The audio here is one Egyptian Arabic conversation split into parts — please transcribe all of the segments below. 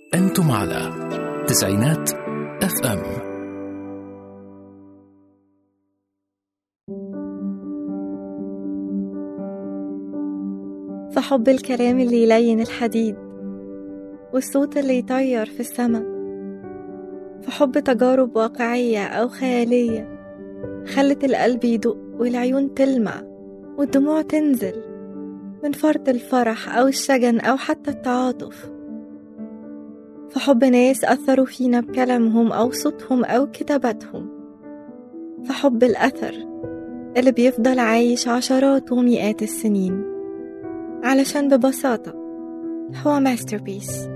أنتم على تسعينات اف ام فحب الكلام اللي يلين الحديد والصوت اللي يطير في السما فحب تجارب واقعية أو خيالية خلت القلب يدق والعيون تلمع والدموع تنزل من فرط الفرح أو الشجن أو حتى التعاطف فحب ناس أثروا فينا بكلامهم أو صوتهم أو كتاباتهم فحب الأثر اللي بيفضل عايش عشرات ومئات السنين علشان ببساطة هو ماستربيس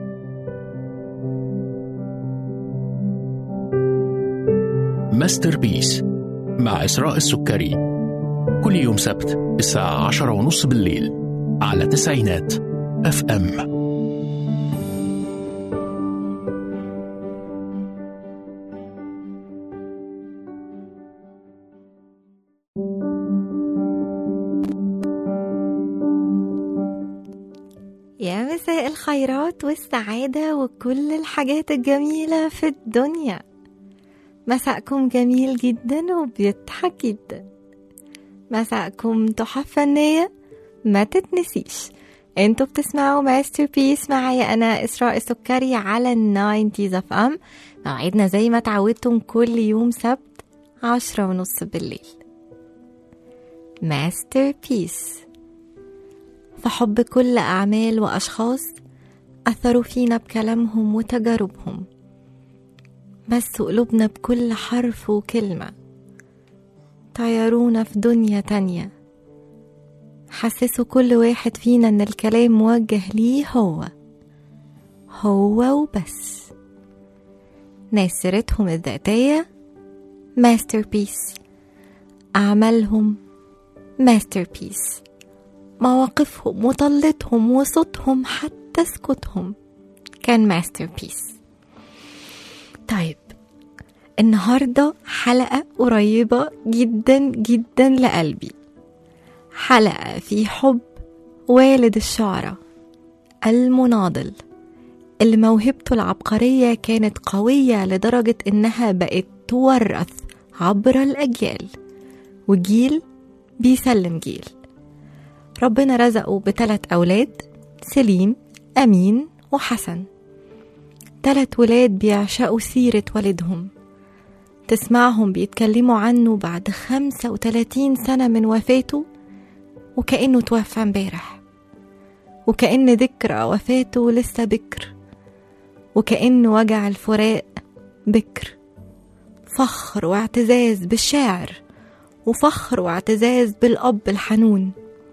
ماستر بيس مع إسراء السكري كل يوم سبت الساعة عشرة ونص بالليل على تسعينات اف ام يا مساء الخيرات والسعادة وكل الحاجات الجميلة في الدنيا مساءكم جميل جدا وبيضحك جدا مساءكم تحف فنية ما تتنسيش انتوا بتسمعوا ماستر بيس معايا انا اسراء السكري على الناينتيز اف ام موعدنا زي ما تعودتم كل يوم سبت عشرة ونص بالليل ماستر بيس فحب كل أعمال وأشخاص أثروا فينا بكلامهم وتجاربهم بس قلوبنا بكل حرف وكلمة طيرونا في دنيا تانية حسسوا كل واحد فينا إن الكلام موجه ليه هو هو وبس ناس سيرتهم الذاتية ماستر بيس أعمالهم ماستر بيس مواقفهم وطلتهم وصوتهم حتى سكوتهم كان ماستر بيس طيب النهاردة حلقة قريبة جدا جدا لقلبي حلقة في حب والد الشعراء المناضل اللي موهبته العبقرية كانت قوية لدرجة إنها بقت تورث عبر الأجيال وجيل بيسلم جيل ربنا رزقه بثلاث أولاد سليم أمين وحسن تلات ولاد بيعشقوا سيرة والدهم تسمعهم بيتكلموا عنه بعد خمسة وتلاتين سنة من وفاته وكأنه توفى امبارح وكأن ذكرى وفاته لسه بكر وكأن وجع الفراق بكر فخر واعتزاز بالشاعر وفخر واعتزاز بالأب الحنون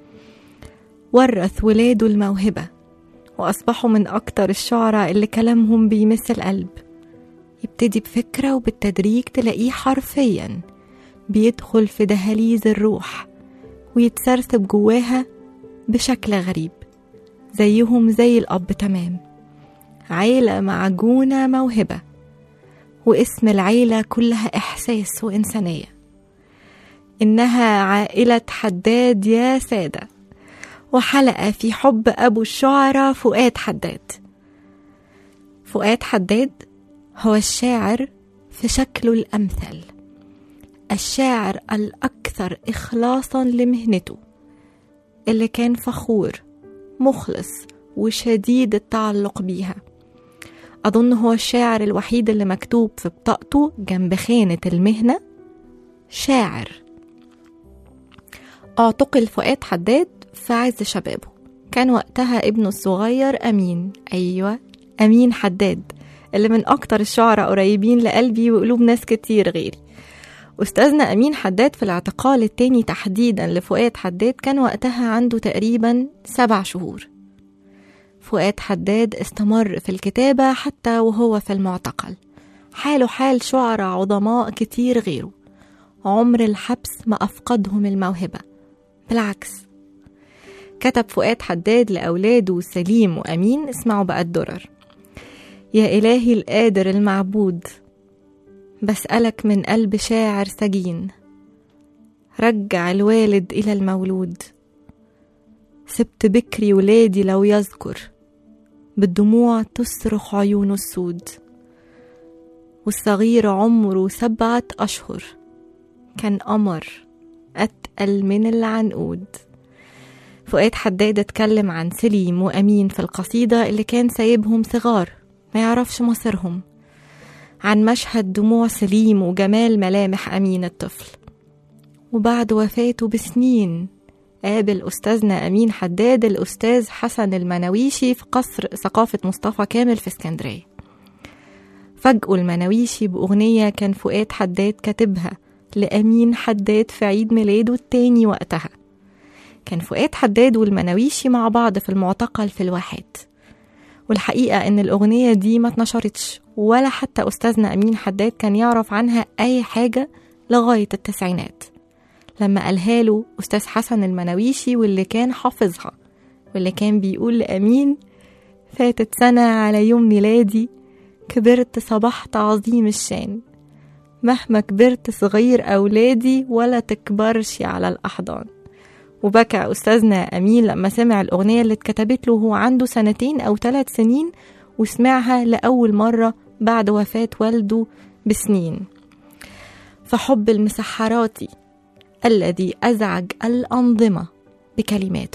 ورث ولاده الموهبة وأصبحوا من أكتر الشعراء اللي كلامهم بيمس القلب يبتدي بفكرة وبالتدريج تلاقيه حرفيا بيدخل في دهاليز الروح ويتسرسب جواها بشكل غريب زيهم زي الأب تمام عيلة معجونة موهبة واسم العيلة كلها إحساس وإنسانية إنها عائلة حداد يا سادة وحلقة في حب أبو الشعراء فؤاد حداد فؤاد حداد هو الشاعر في شكله الأمثل الشاعر الأكثر إخلاصا لمهنته اللي كان فخور مخلص وشديد التعلق بيها أظن هو الشاعر الوحيد اللي مكتوب في بطاقته جنب خانة المهنة شاعر اعتقل فؤاد حداد في عز شبابه كان وقتها ابنه الصغير أمين أيوة أمين حداد اللي من أكتر الشعراء قريبين لقلبي وقلوب ناس كتير غيري أستاذنا أمين حداد في الاعتقال التاني تحديدا لفؤاد حداد كان وقتها عنده تقريبا سبع شهور فؤاد حداد استمر في الكتابة حتى وهو في المعتقل حاله حال شعراء عظماء كتير غيره عمر الحبس ما أفقدهم الموهبة بالعكس كتب فؤاد حداد لأولاده سليم وأمين اسمعوا بقى الدرر يا إلهي القادر المعبود بسألك من قلب شاعر سجين رجع الوالد إلى المولود سبت بكري ولادي لو يذكر بالدموع تصرخ عيونه السود والصغير عمره سبعة أشهر كان قمر أتقل من العنقود فؤاد حداد اتكلم عن سليم وأمين في القصيدة اللي كان سايبهم صغار ما يعرفش مصيرهم عن مشهد دموع سليم وجمال ملامح أمين الطفل وبعد وفاته بسنين قابل أستاذنا أمين حداد الأستاذ حسن المناويشي في قصر ثقافة مصطفى كامل في اسكندرية فاجئوا المناويشي بأغنية كان فؤاد حداد كاتبها لأمين حداد في عيد ميلاده التاني وقتها كان فؤاد حداد والمناويشي مع بعض في المعتقل في الواحات والحقيقة إن الأغنية دي ما اتنشرتش ولا حتى أستاذنا أمين حداد كان يعرف عنها أي حاجة لغاية التسعينات لما قالها له أستاذ حسن المناويشي واللي كان حافظها واللي كان بيقول لأمين فاتت سنة على يوم ميلادي كبرت صبحت عظيم الشان مهما كبرت صغير أولادي ولا تكبرش على الأحضان وبكى أستاذنا أمين لما سمع الأغنية اللي اتكتبت له وهو عنده سنتين أو ثلاث سنين وسمعها لأول مرة بعد وفاة والده بسنين فحب المسحراتي الذي أزعج الأنظمة بكلماته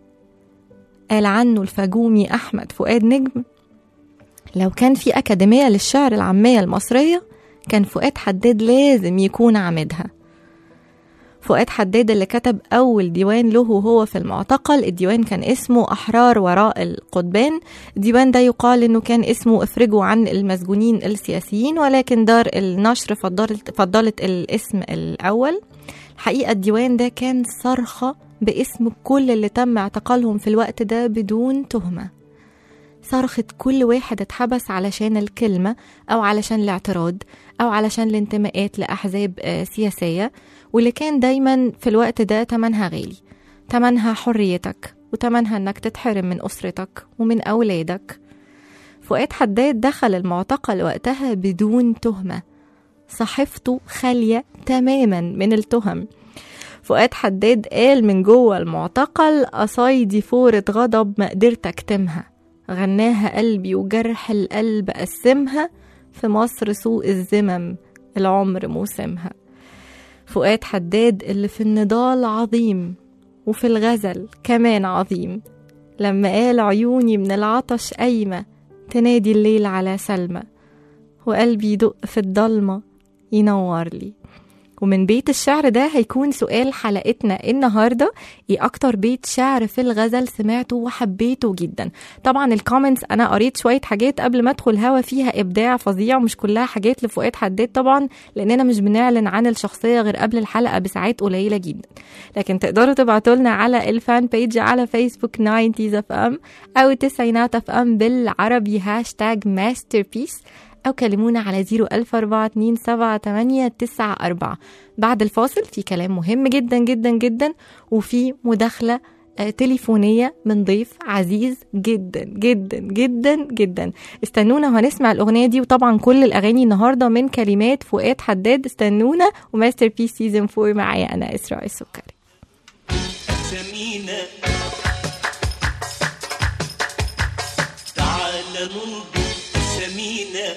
قال عنه الفجومي أحمد فؤاد نجم لو كان في أكاديمية للشعر العامية المصرية كان فؤاد حداد لازم يكون عامدها فؤاد حداد اللي كتب أول ديوان له وهو في المعتقل الديوان كان اسمه أحرار وراء القضبان الديوان ده يقال إنه كان اسمه افرجوا عن المسجونين السياسيين ولكن دار النشر فضلت, فضلت الاسم الأول الحقيقة الديوان ده كان صرخة باسم كل اللي تم اعتقالهم في الوقت ده بدون تهمة صرخة كل واحد اتحبس علشان الكلمة أو علشان الاعتراض أو علشان الانتماءات لأحزاب سياسية واللي كان دايما في الوقت ده تمنها غالي تمنها حريتك وتمنها انك تتحرم من أسرتك ومن أولادك فؤاد حداد دخل المعتقل وقتها بدون تهمة صحيفته خالية تماما من التهم فؤاد حداد قال من جوه المعتقل قصايدي فورة غضب ما قدرت أكتمها غناها قلبي وجرح القلب قسمها في مصر سوق الزمم العمر موسمها فؤاد حداد اللي في النضال عظيم وفي الغزل كمان عظيم لما قال عيوني من العطش قايمة تنادي الليل على سلمى وقلبي يدق في الضلمة ينور لي ومن بيت الشعر ده هيكون سؤال حلقتنا النهاردة ايه اكتر بيت شعر في الغزل سمعته وحبيته جدا طبعا الكومنتس انا قريت شوية حاجات قبل ما ادخل هوا فيها ابداع فظيع ومش كلها حاجات لفؤاد حداد طبعا لاننا مش بنعلن عن الشخصية غير قبل الحلقة بساعات قليلة جدا لكن تقدروا تبعتوا لنا على الفان بيج على فيسبوك 90 اف ام او التسعينات اف ام بالعربي هاشتاج ماستر بيس أو كلمونا على 014278994 بعد الفاصل في كلام مهم جدا جدا جدا وفي مداخلة تليفونية من ضيف عزيز جدا جدا جدا جدا استنونا وهنسمع الأغنية دي وطبعا كل الأغاني النهاردة من كلمات فؤاد حداد استنونا وماستر بيس سيزون 4 معايا أنا إسراء السكري سمينة تعال ننظر سمينة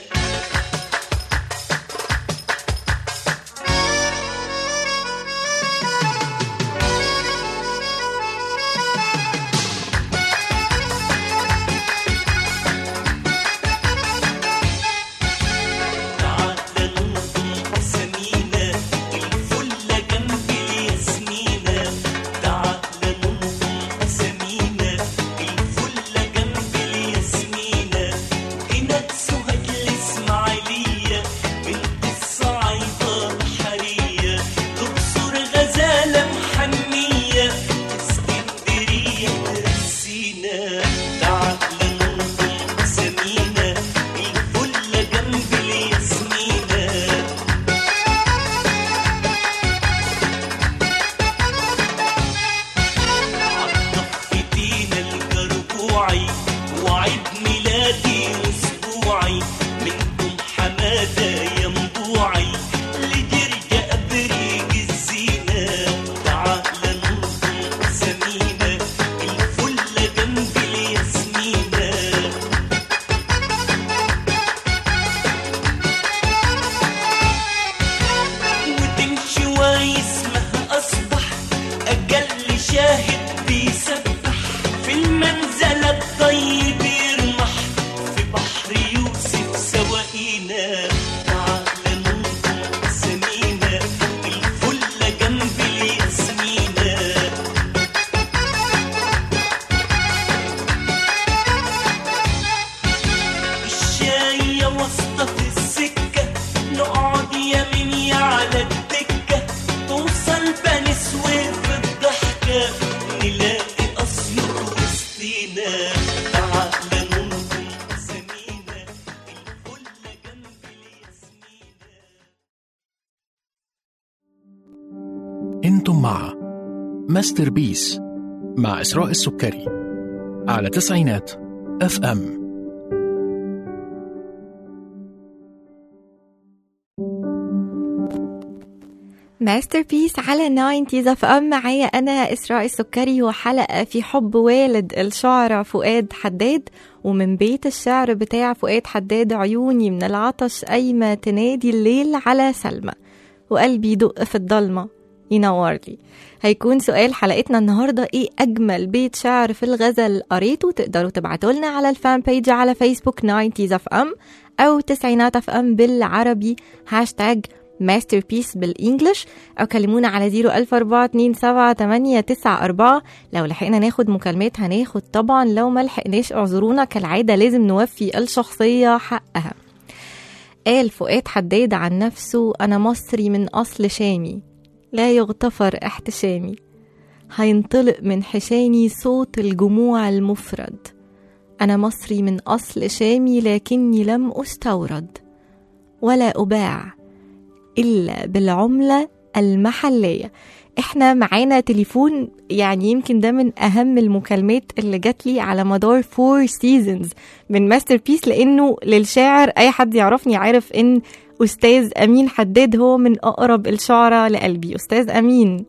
تعال ننظر سمينة الفلة جنب الياسمينة تعال ننظر سمينة الفلة جنب الياسمينة هنا سهد الإسماعيلية بنت الصعيدة الحرية الأقصر غزالة محنية اسكندرية رسينا تعال ننظر سمينة الفلة جنب الياسمينة عالضفتين الجربوعي وعيد ميلادي واسبوعي منكم حمادة ينبوعي لجرجة أبريج الزينة تعال ننظر سمينة الفلة جنب الياسمينة نسينا تعال ننظم سمينا الفل جنب الياسمينة انتم مع ماستر بيس مع إسراء السكري على تسعينات اف ام ماستر بيس على 90 اف ام معايا انا اسراء السكري وحلقه في حب والد الشعراء فؤاد حداد ومن بيت الشعر بتاع فؤاد حداد عيوني من العطش قايمه تنادي الليل على سلمى وقلبي يدق في الضلمه ينور لي هيكون سؤال حلقتنا النهارده ايه اجمل بيت شعر في الغزل قريته تقدروا تبعتوا لنا على الفان بيج على فيسبوك 90 اف ام او تسعينات اف ام بالعربي هاشتاج ماستر بيس بالانجلش او كلمونا على 004278994 لو لحقنا ناخد مكالمات هناخد طبعا لو ما لحقناش اعذرونا كالعاده لازم نوفي الشخصيه حقها قال فؤاد حداد عن نفسه انا مصري من اصل شامي لا يغتفر احتشامي هينطلق من حشاني صوت الجموع المفرد انا مصري من اصل شامي لكني لم استورد ولا اباع إلا بالعملة المحلية احنا معانا تليفون يعني يمكن ده من أهم المكالمات اللي جات لي على مدار فور سيزونز من ماستر بيس لأنه للشاعر أي حد يعرفني عارف إن أستاذ أمين حداد هو من أقرب الشعراء لقلبي أستاذ أمين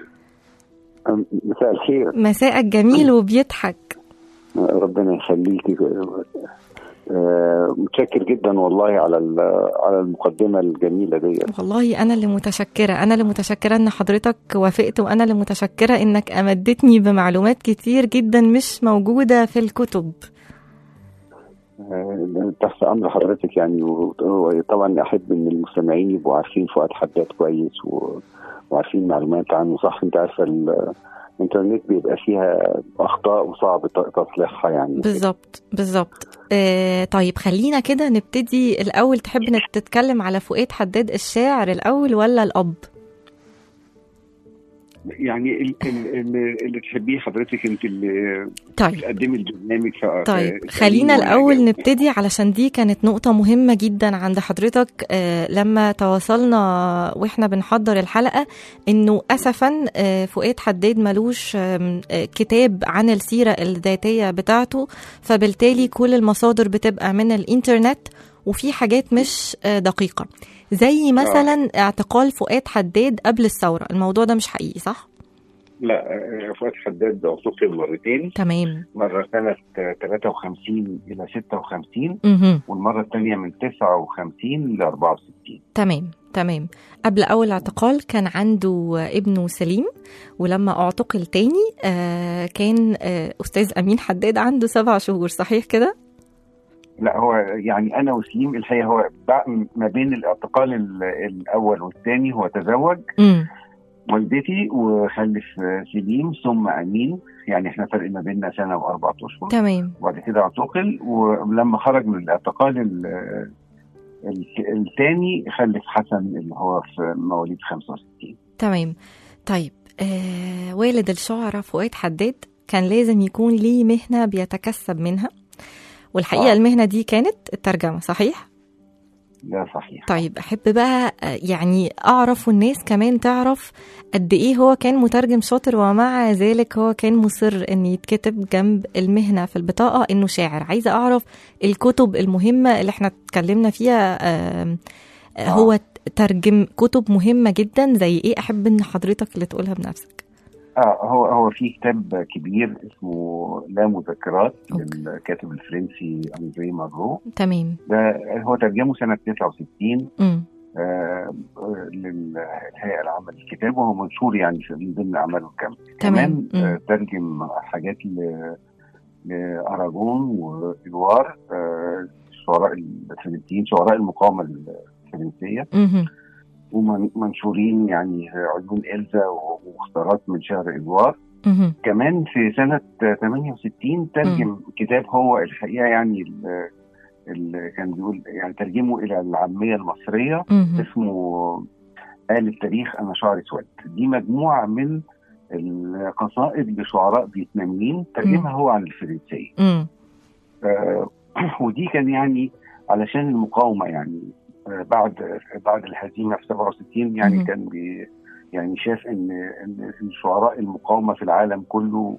مساء الخير مساءك جميل وبيضحك ربنا يخليكي آه، متشكر جدا والله على ال- على المقدمه الجميله دي والله أنا اللي متشكرة أنا اللي متشكرة إن حضرتك وافقت وأنا اللي متشكرة إنك أمدتني بمعلومات كتير جدا مش موجودة في الكتب آه، تحت امر حضرتك يعني و- وطبعا احب ان المستمعين يبقوا عارفين فؤاد حداد كويس و- وعارفين معلومات عنه صح انت عارفه ال- الانترنت بيبقى فيها اخطاء وصعب ت- تصليحها يعني بالظبط بالظبط آه طيب خلينا كده نبتدي الأول تحب إنك تتكلم على فؤاد حداد الشاعر الأول ولا الأب؟ يعني ال- ال- اللي, اللي تحبيه حضرتك انت اللي طيب تقدمي البرنامج ف- طيب ف- خلينا وأنا الأول جاوب. نبتدي علشان دي كانت نقطة مهمة جدا عند حضرتك آه، لما تواصلنا وإحنا بنحضر الحلقة إنه أسفا آه، فؤاد حداد ملوش آم، آه، كتاب عن السيرة الذاتية بتاعته فبالتالي كل المصادر بتبقى من الإنترنت وفي حاجات مش آه، دقيقة زي مثلا اعتقال فؤاد حداد قبل الثورة الموضوع ده مش حقيقي صح؟ لا آه، فؤاد حداد اعتقل مرتين تمام مرة سنة 53 إلى 56 مهم. والمرة الثانية من 59 ل 64 تمام تمام قبل أول اعتقال كان عنده ابنه سليم ولما اعتقل تاني آه كان آه أستاذ أمين حداد عنده سبع شهور صحيح كده؟ لا هو يعني أنا وسليم الحقيقة هو بع- ما بين الاعتقال ال- الأول والثاني هو تزوج امم والدتي وخلف آه، سليم ثم أمين يعني احنا فرق ما بيننا سنة وأربعة أشهر تمام وبعد كده اعتقل ولما خرج من الاعتقال ال- ال- الثاني خلف حسن اللي هو في مواليد 65 تمام طيب آه والد الشعراء فؤاد حداد كان لازم يكون ليه مهنة بيتكسب منها والحقيقة آه. المهنة دي كانت الترجمة صحيح؟ ده صحيح طيب احب بقى آه، يعني اعرف والناس كمان تعرف قد ايه هو كان مترجم شاطر ومع ذلك هو كان مصر ان يتكتب جنب المهنه في البطاقه انه شاعر عايزه اعرف الكتب المهمه اللي احنا اتكلمنا فيها آم، آه. آه. هو ترجم كتب مهمه جدا زي ايه احب ان حضرتك اللي تقولها بنفسك اه هو هو في كتاب كبير اسمه لا مذكرات أوكي. للكاتب الفرنسي اندري مارو تمام ده هو ترجمه سنه 69 امم آه للهيئه العامه للكتاب وهو منشور يعني في من ضمن اعماله الكامله تمام. كمان آه مم. ترجم حاجات ل لاراجون وادوار آه شعراء الفرنسيين شعراء المقاومه الفرنسيه مهم. ومنشورين يعني عيون إلزا ومختارات من شهر إدوار مهم. كمان في سنة 68 ترجم كتاب هو الحقيقة يعني ال- اللي كان بيقول يعني ترجمه إلى العامية المصرية مهم. اسمه آل التاريخ أنا شعري اسود دي مجموعة من القصائد لشعراء فيتناميين ترجمها هو عن الفرنسيه امم آه، ودي كان يعني علشان المقاومه يعني آه، بعد بعد الهزيمه في 67 يعني مهم. كان بي يعني شاف ان ان إن شعراء المقاومه في العالم كله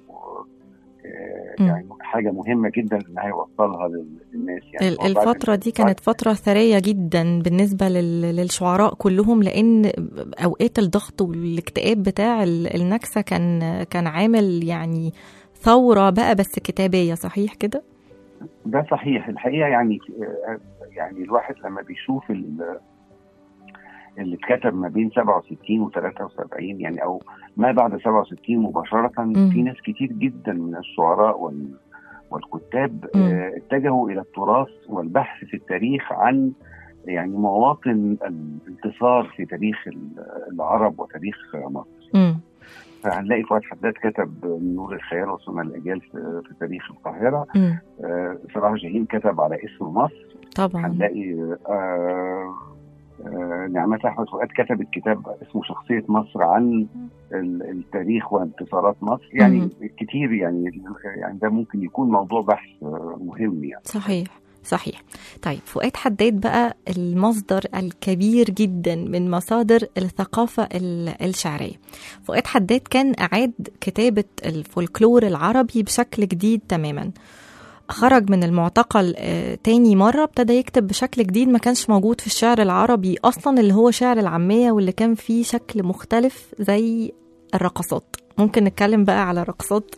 آه، مم. يعني حاجه مهمه جدا انها يوصلها لل- للناس يعني ال- هو بعد- الفترة دي كانت فترة ثرية جدا بالنسبة لل- للشعراء كلهم لأن أوقات الضغط والاكتئاب بتاع ال- النكسة كان كان عامل يعني ثورة بقى بس كتابية صحيح كده؟ ده صحيح الحقيقه يعني آه، يعني الواحد لما بيشوف ال- اللي اتكتب ما بين 67 و 73 يعني او ما بعد 67 مباشره مم. في ناس كتير جدا من الشعراء وال والكتاب مم. آه، اتجهوا الى التراث والبحث في التاريخ عن يعني مواطن الانتصار في تاريخ ال- العرب وتاريخ مصر امم فهنلاقي فؤاد حداد كتب من نور الخيال وصنع الاجيال في, في تاريخ القاهره امم آه، صلاح جاهين كتب على اسم مصر طبعا هنلاقي آه، آه، نعمات احمد فؤاد كتبت كتاب اسمه شخصيه مصر عن ال- التاريخ وانتصارات مصر يعني مم. كتير يعني يعني ده ممكن يكون موضوع بحث آه، مهم يعني صحيح صحيح طيب فؤاد حداد بقى المصدر الكبير جدا من مصادر الثقافة ال- الشعرية فؤاد حداد كان أعاد كتابة الفولكلور العربي بشكل جديد تماما خرج من المعتقل آه، تاني مرة ابتدى يكتب بشكل جديد ما كانش موجود في الشعر العربي أصلا اللي هو شعر العامية واللي كان فيه شكل مختلف زي الرقصات ممكن نتكلم بقى على رقصات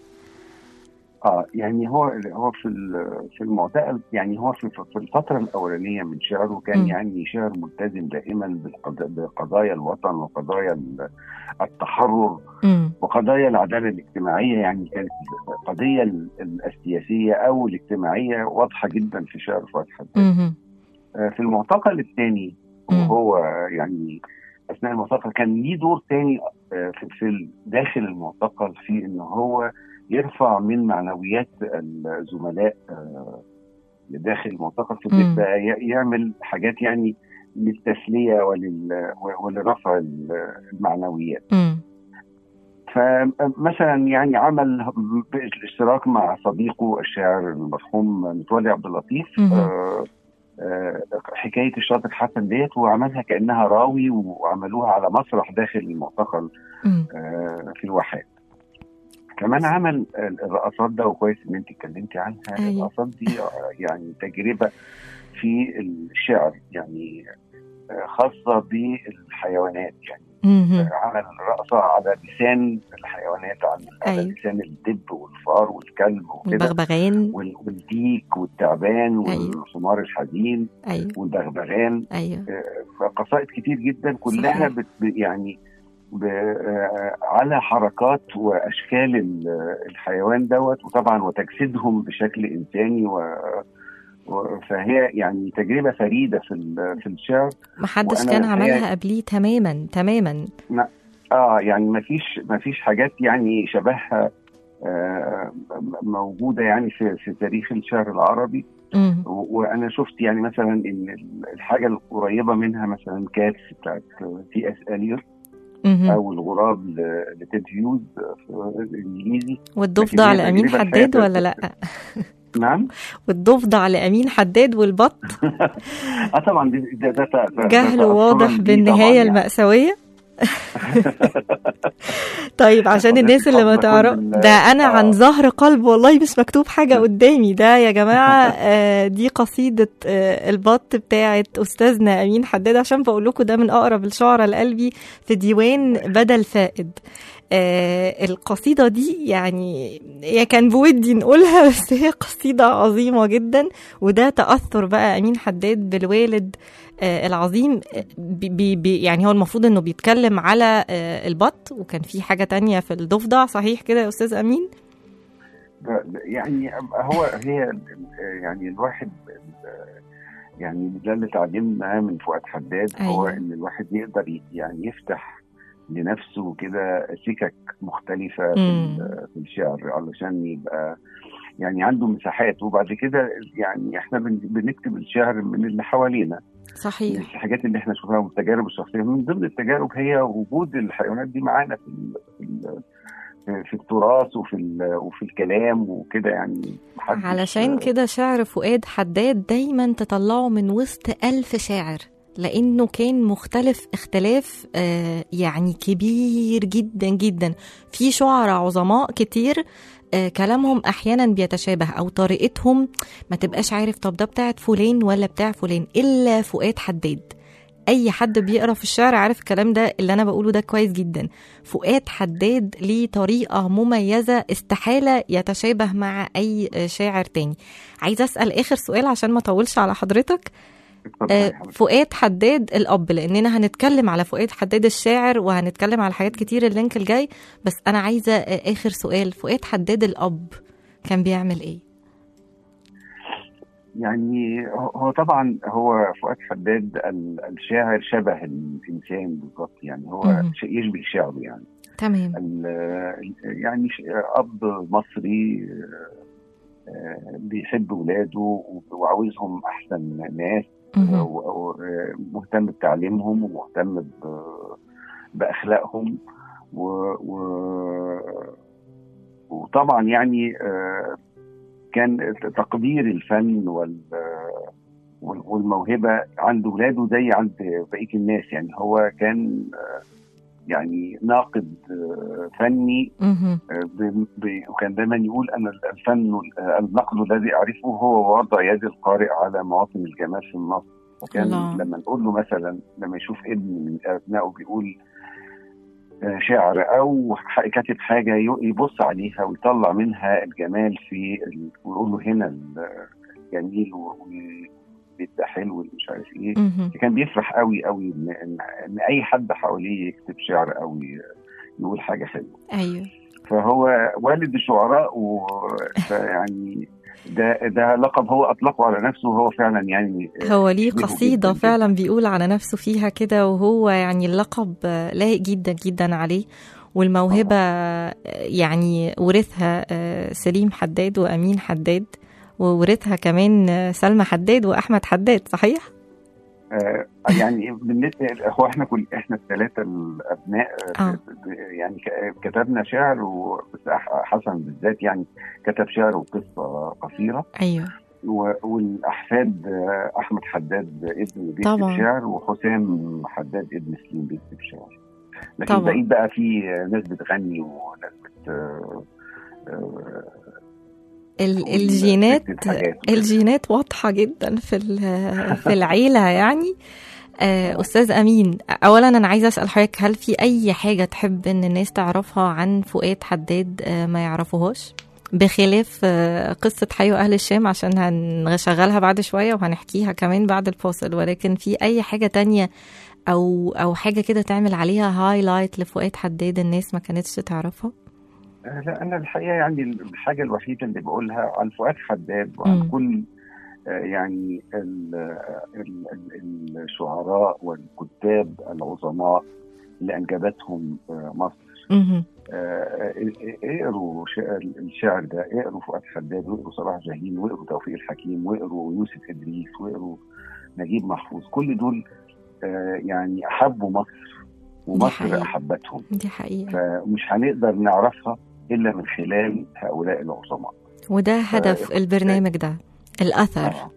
اه يعني هو هو في ال- في المعتقل يعني هو في في الفتره الاولانيه من شعره كان مم. يعني شعر ملتزم دائما بالقضا- بقضايا الوطن وقضايا ال- التحرر امم وقضايا العداله الاجتماعيه يعني كانت القضيه ال- السياسيه او الاجتماعيه واضحه جدا في شعر فؤاد حداد امم آه، في المعتقل الثاني مم. وهو يعني اثناء المعتقل كان ليه دور ثاني في في داخل المعتقل في ان هو يرفع من معنويات الزملاء آه، داخل المعتقل في مم. بقى ي- يعمل حاجات يعني للتسليه ولل ولرفع المعنويات امم فمثلا يعني عمل بالاشتراك مع صديقه الشاعر المرحوم متولي عبد اللطيف مهم. آه، آه، حكايه الشاطر حسن ديت وعملها كانها راوي وعملوها على مسرح داخل المعتقل امم آه، في الواحات كمان عمل الرقصات ده وكويس ان انت اتكلمتي عنها أيوة. الرقصات دي آه، يعني تجربه في الشعر يعني آه، خاصه بالحيوانات يعني امم عمل رقصة على لسان الحيوانات على على أيوة. لسان الدب والفار والكلب وكده البغبغان وال- والديك والتعبان أيوة. والحمار الحزين ايوه والبغبغان ايوه قصائد كتير جدا كلها صحيح. بت ب- يعني ب آه، على حركات واشكال ال- الحيوان دوت وطبعا وتجسيدهم بشكل انساني و و- فهي يعني تجربه فريده في ال- في الشعر محدش وأنا كان الحقيقة- عملها قبليه تماما تماما اه يعني ما فيش ما فيش حاجات يعني شبهها آه، م- موجوده يعني في في تاريخ الشعر العربي امم و- وانا شفت يعني مثلا ان ال- الحاجه القريبه منها مثلا كاتس بتاعت تي اس اليوت مهم. او الغراب ل- لتيد هيوز في الانجليزي والضفدع لكن هي لأمين تجربة حداد الحياة ولا لا نعم والضفدع لأمين حداد والبط اه طبعا دي- ده ده, ده, ده جهل تأثراً واضح بيه بالنهاية طبعاً يعني. المأساوية طيب عشان حضرتك الناس اللي ما حافظة تعرف كل ال- ده انا آه. عن ظهر قلب والله مش مكتوب حاجة قدامي ده يا جماعة آه، دي قصيدة آه، البط بتاعت أستاذنا أمين حداد عشان بقول لكم ده من أقرب الشعراء لقلبي في ديوان بدل فائد آه القصيدة دي يعني هي كان بودي نقولها بس هي قصيدة عظيمة جدا وده تأثر بقى أمين حداد بالوالد آه العظيم آه، بي بي بي يعني هو المفروض انه بيتكلم على آه البط وكان في حاجة تانية في الضفدع صحيح كده يا أستاذ أمين؟ ده- ده- يعني هو هي ال- ال- يعني الواحد ال- يعني ده اللي اتعلمناه من فؤاد حداد هو أيوة. ان الواحد يقدر ي- يعني يفتح لنفسه كده سكك مختلفة في, مم. ال- في الشعر علشان يبقى يعني عنده مساحات وبعد كده يعني احنا بن- بنكتب الشعر من اللي حوالينا من صحيح الحاجات اللي احنا شفناها والتجارب الشخصيه من ضمن التجارب هي وجود الحيوانات دي معانا في ال- في ال- في التراث وفي ال- وفي الكلام وكده يعني محدش- علشان كده شعر فؤاد حداد دايما تطلعه من وسط ألف شاعر لأنه كان مختلف اختلاف آه، يعني كبير جدا جدا في شعراء عظماء كتير آه، كلامهم أحيانا بيتشابه أو طريقتهم ما تبقاش عارف طب ده بتاعت فلان ولا بتاع فلان إلا فؤاد حداد أي حد بيقرأ في الشعر عارف الكلام ده اللي أنا بقوله ده كويس جدا فؤاد حداد ليه طريقة مميزة استحالة يتشابه مع أي شاعر تاني عايزة أسأل آخر سؤال عشان ما أطولش على حضرتك اتفضل يا آه، حبيبي. فؤاد حداد الأب لأننا هنتكلم على فؤاد حداد الشاعر وهنتكلم على حاجات كتير اللينك الجاي بس أنا عايزة آه، آخر سؤال فؤاد حداد الأب كان بيعمل إيه؟ يعني هو هو طبعا هو فؤاد حداد ال- الشاعر شبه الانسان بالظبط يعني هو مهم. شيء يشبه شعره يعني تمام ال- يعني ش- اب مصري آه، بيحب ولاده وعاوزهم احسن ناس مهم. ومهتم بتعليمهم ومهتم ب- باخلاقهم و, و وطبعا يعني آه، كان تقدير الفن وال وال- والموهبه عند ولاده زي عند بقيه الناس يعني هو كان آه، يعني ناقد آه، فني مهم. ب- ب- وكان دايما يقول ان الفن النقد الذي اعرفه هو وضع يد القارئ على مواطن الجمال في النص وكان الله. لما نقول له مثلا لما يشوف ابن من ابنائه بيقول آه، شعر او ح- كاتب حاجه ي- يبص عليها ويطلع منها الجمال في ال- ويقول له هنا الجميل و- والبيت ده حلو مش عارف ايه مهم. كان بيفرح قوي قوي ان ان إن اي حد حواليه يكتب شعر او ي- يقول حاجه حلوه أيوه فهو والد الشعراء ويعني ده ده لقب هو اطلقه على نفسه وهو فعلا يعني هو ليه يشبهه قصيدة جداً فعلا بيقول على نفسه فيها كده وهو يعني اللقب آه، لايق جدا جدا عليه والموهبة آه، يعني ورثها آه، سليم حداد وأمين حداد وورثها كمان آه، سلمى حداد وأحمد حداد صحيح؟ آه يعني بالنسبه هو احنا كل احنا الثلاثه الابناء آه. آه. ب- ب- يعني ك- كتبنا شعر و- بس أح- حسن بالذات يعني كتب شعر وقصه قصيره أيوه و- والاحفاد آه، احمد حداد ابن بيكتب طبعاً. شعر وحسام حداد ابن سليم بيكتب شعر لكن طبعاً. بقيت بقى في ناس بتغني وناس بت آه، آه، ال- الجينات بتكتب حاجات وكده. الجينات واضحة جدا في ال- في العيلة يعني آه، أستاذ أمين أولا أنا عايزة أسأل حضرتك هل في أي حاجة تحب إن الناس تعرفها عن فؤاد حداد آه، ما يعرفوهاش بخلاف آه، قصة حي أهل الشام عشان هنشغلها بعد شوية وهنحكيها كمان بعد الفاصل ولكن في أي حاجة تانية أو أو حاجة كده تعمل عليها هايلايت لفؤاد حداد الناس ما كانتش تعرفها آه، لا انا الحقيقه يعني الحاجه الوحيده اللي بقولها عن فؤاد حداد وعن مم. كل آه، يعني ال- ال- ال- الشعراء والكتاب العظماء اللي انجبتهم آه، مصر مهم. آه، اقروا شع- الشعر ده اقروا فؤاد حداد واقروا صلاح جاهين واقروا توفيق الحكيم واقروا يوسف ادريس واقروا نجيب محفوظ كل دول آه، يعني احبوا مصر ومصر حقيقة. احبتهم دي حقيقة فمش هنقدر نعرفها الا من خلال هؤلاء العظماء وده هدف البرنامج ده الأثر آه.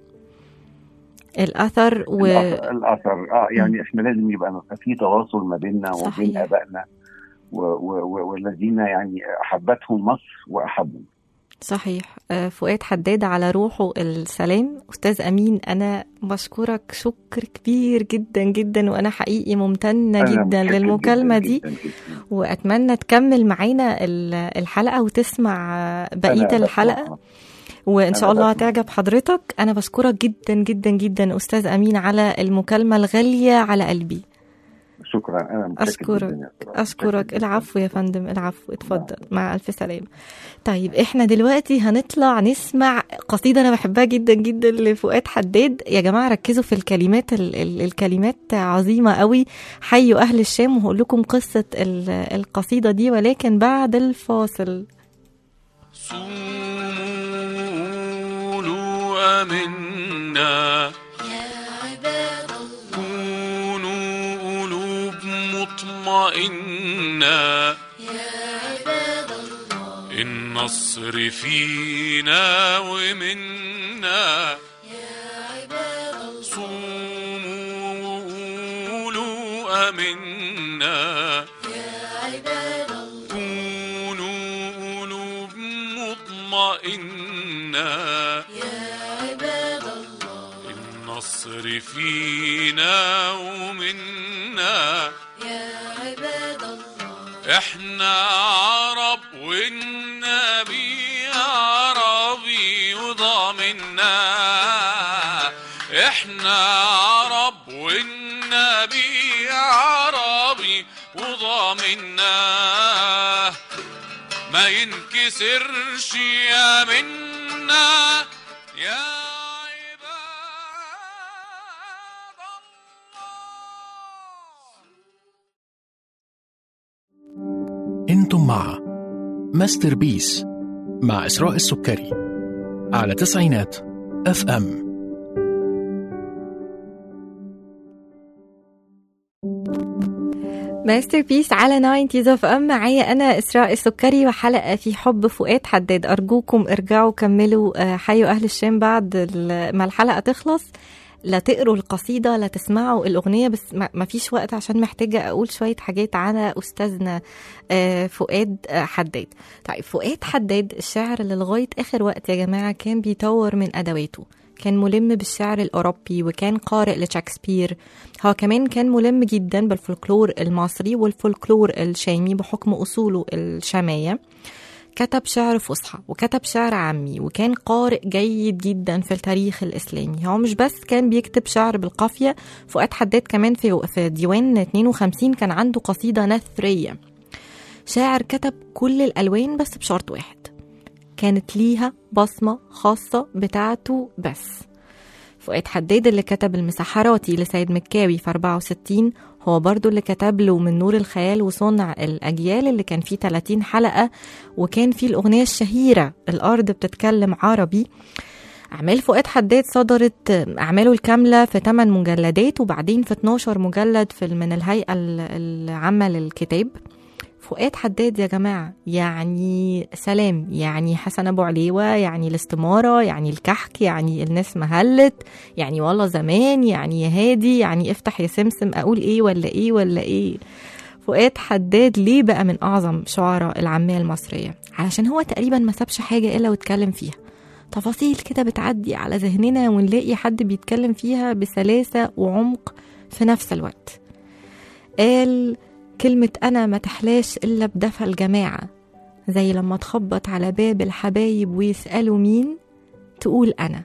الأثر و الأثر, الاثر اه يعني احنا لازم يبقى في تواصل ما بيننا وبين صحيح. ابائنا و- و- و- والذين يعني احبتهم مصر واحبوا صحيح آه، فؤاد حداد على روحه السلام أستاذ أمين أنا بشكرك شكر كبير جدا جدا وأنا حقيقي ممتنة أنا جدا متشكر للمكالمة جداً دي جداً جداً. وأتمنى تكمل معانا ال- الحلقة وتسمع آه، بقية أنا الحلقة بسمعها. وإن شاء أنا الله بسمع. هتعجب حضرتك أنا بشكرك جدا جدا جدا أستاذ أمين على المكالمة الغالية على قلبي شكرا انا متشكر أشكرك. جداً يا أستاذ. أشكرك متشكر العفو يا فندم العفو اتفضل مع ألف سلامة طيب احنا دلوقتي هنطلع نسمع قصيدة أنا بحبها جدا جدا لفؤاد حداد يا جماعة ركزوا في الكلمات ال ال الكلمات عظيمة قوي حيوا أهل الشام وهقول لكم قصة ال- القصيدة دي ولكن بعد الفاصل صوم أمنا كونوا قلوب مطمئنة النصر فينا ومنا صوموا وقولوا أمنا كونوا قلوب مطمئنة النصر فينا ومنا احنا عرب والنبي عربي وضامنا احنا عرب والنبي عربي وضامنا ما ينكسرش يا منا يا عباد الله انتم مع ماستر بيس مع إسراء السكري على تسعينات اف ام ماستر بيس على 90 اوف ام معايا انا اسراء السكري وحلقه في حب فؤاد حداد ارجوكم ارجعوا كملوا آه، حيوا اهل الشام بعد ال- ما الحلقه تخلص لا تقروا القصيدة لا تسمعوا الأغنية بس ما ما فيش وقت عشان محتاجة أقول شوية حاجات على أستاذنا آه، فؤاد آه، حداد طيب فؤاد حداد الشاعر اللي لغاية آخر وقت يا جماعة كان بيطور من أدواته كان ملم بالشعر الأوروبي وكان قارئ لشكسبير هو كمان كان ملم جدا بالفولكلور المصري والفولكلور الشامي بحكم أصوله الشامية كتب شعر فصحى وكتب شعر عامي وكان قارئ جيد جدا في التاريخ الإسلامي هو مش بس كان بيكتب شعر بالقافية فؤاد حداد كمان في في ديوان 52 كان عنده قصيدة نثرية شاعر كتب كل الألوان بس بشرط واحد كانت ليها بصمة خاصة بتاعته بس فؤاد حداد اللي كتب المسحراتي لسيد مكاوي في 64 هو برضو اللي كتب له من نور الخيال وصنع الأجيال اللي كان فيه 30 حلقة وكان فيه الأغنية الشهيرة الأرض بتتكلم عربي أعمال فؤاد حداد صدرت أعماله الكاملة في 8 مجلدات وبعدين في 12 مجلد في من الهيئة العامة للكتاب فؤاد حداد يا جماعة يعني سلام يعني حسن أبو عليوة يعني الاستمارة يعني الكحك يعني الناس مهلت يعني والله زمان يعني يا هادي يعني افتح يا سمسم أقول إيه ولا إيه ولا إيه فؤاد حداد ليه بقى من أعظم شعراء العامية المصرية علشان هو تقريبا ما سابش حاجة إلا واتكلم فيها تفاصيل كده بتعدي على ذهننا ونلاقي حد بيتكلم فيها بسلاسة وعمق في نفس الوقت قال كلمة أنا ما تحلاش إلا بدفى الجماعة زي لما تخبط على باب الحبايب ويسألوا مين تقول أنا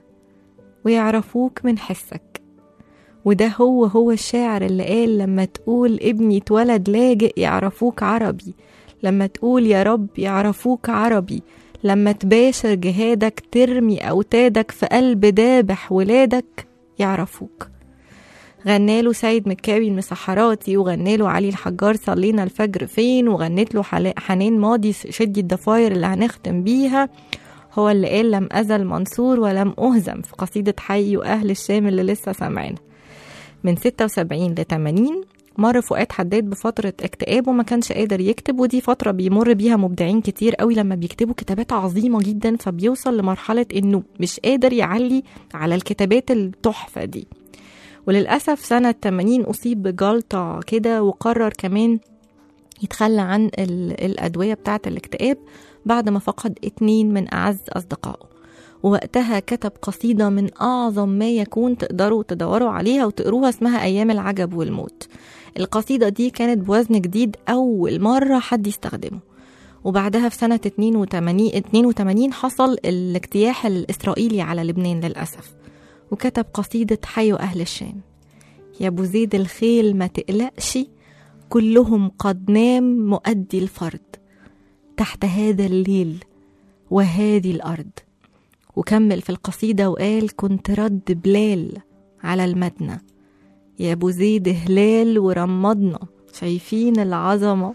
ويعرفوك من حسك وده هو هو الشاعر اللي قال لما تقول ابني اتولد لاجئ يعرفوك عربي لما تقول يا رب يعرفوك عربي لما تباشر جهادك ترمي أوتادك في قلب دابح ولادك يعرفوك غناله سيد مكاوي المسحراتي وغناله علي الحجار صلينا الفجر فين وغنت له حلا- حنان ماضي شدي الضفاير اللي هنختم بيها هو اللي قال لم أزل منصور ولم أهزم في قصيدة حي وأهل الشام اللي لسه سامعينها من 76 ل 80 مر فؤاد حداد بفترة اكتئاب وما كانش قادر يكتب ودي فترة بيمر بيها مبدعين كتير قوي لما بيكتبوا كتابات عظيمة جدا فبيوصل لمرحلة انه مش قادر يعلي على الكتابات التحفة دي وللأسف سنة 80 أصيب بجلطة كده وقرر كمان يتخلى عن ال- الأدوية بتاعة الاكتئاب بعد ما فقد اتنين من أعز أصدقائه ووقتها كتب قصيدة من أعظم ما يكون تقدروا تدوروا عليها وتقروها اسمها أيام العجب والموت القصيدة دي كانت بوزن جديد أول مرة حد يستخدمه وبعدها في سنة 82, 82 حصل الاجتياح الإسرائيلي على لبنان للأسف وكتب قصيدة حي أهل الشام يا أبو زيد الخيل ما تقلقش كلهم قد نام مؤدي الفرد تحت هذا الليل وهذه الأرض وكمل في القصيدة وقال كنت رد بلال على المدنة يا أبو زيد هلال ورمضنا شايفين العظمة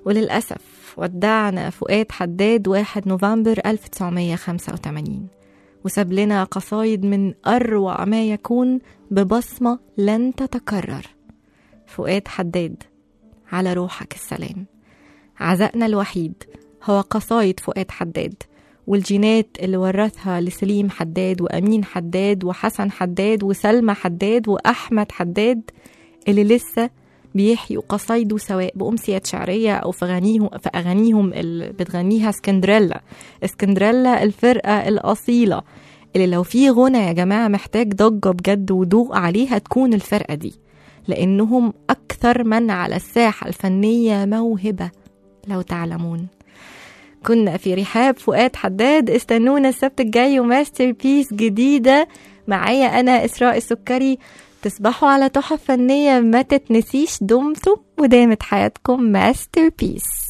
وللأسف ودعنا فؤاد حداد 1 نوفمبر 1985 وساب لنا قصايد من أروع ما يكون ببصمة لن تتكرر فؤاد حداد على روحك السلام عزائنا الوحيد هو قصايد فؤاد حداد والجينات اللي ورثها لسليم حداد وأمين حداد وحسن حداد وسلمى حداد وأحمد حداد اللي لسه بيحيوا قصايده سواء بأمسيات شعرية أو في أغانيهم في أغانيهم اللي بتغنيها اسكندريلا اسكندريلا الفرقة الأصيلة اللي لو في غنى يا جماعة محتاج ضجة بجد وضوء عليها تكون الفرقة دي لأنهم أكثر من على الساحة الفنية موهبة لو تعلمون كنا في رحاب فؤاد حداد استنونا السبت الجاي وماستر بيس جديدة معايا أنا إسراء السكري تصبحوا على تحف فنية ما تتنسيش دمتم ودامت حياتكم ماستر بيس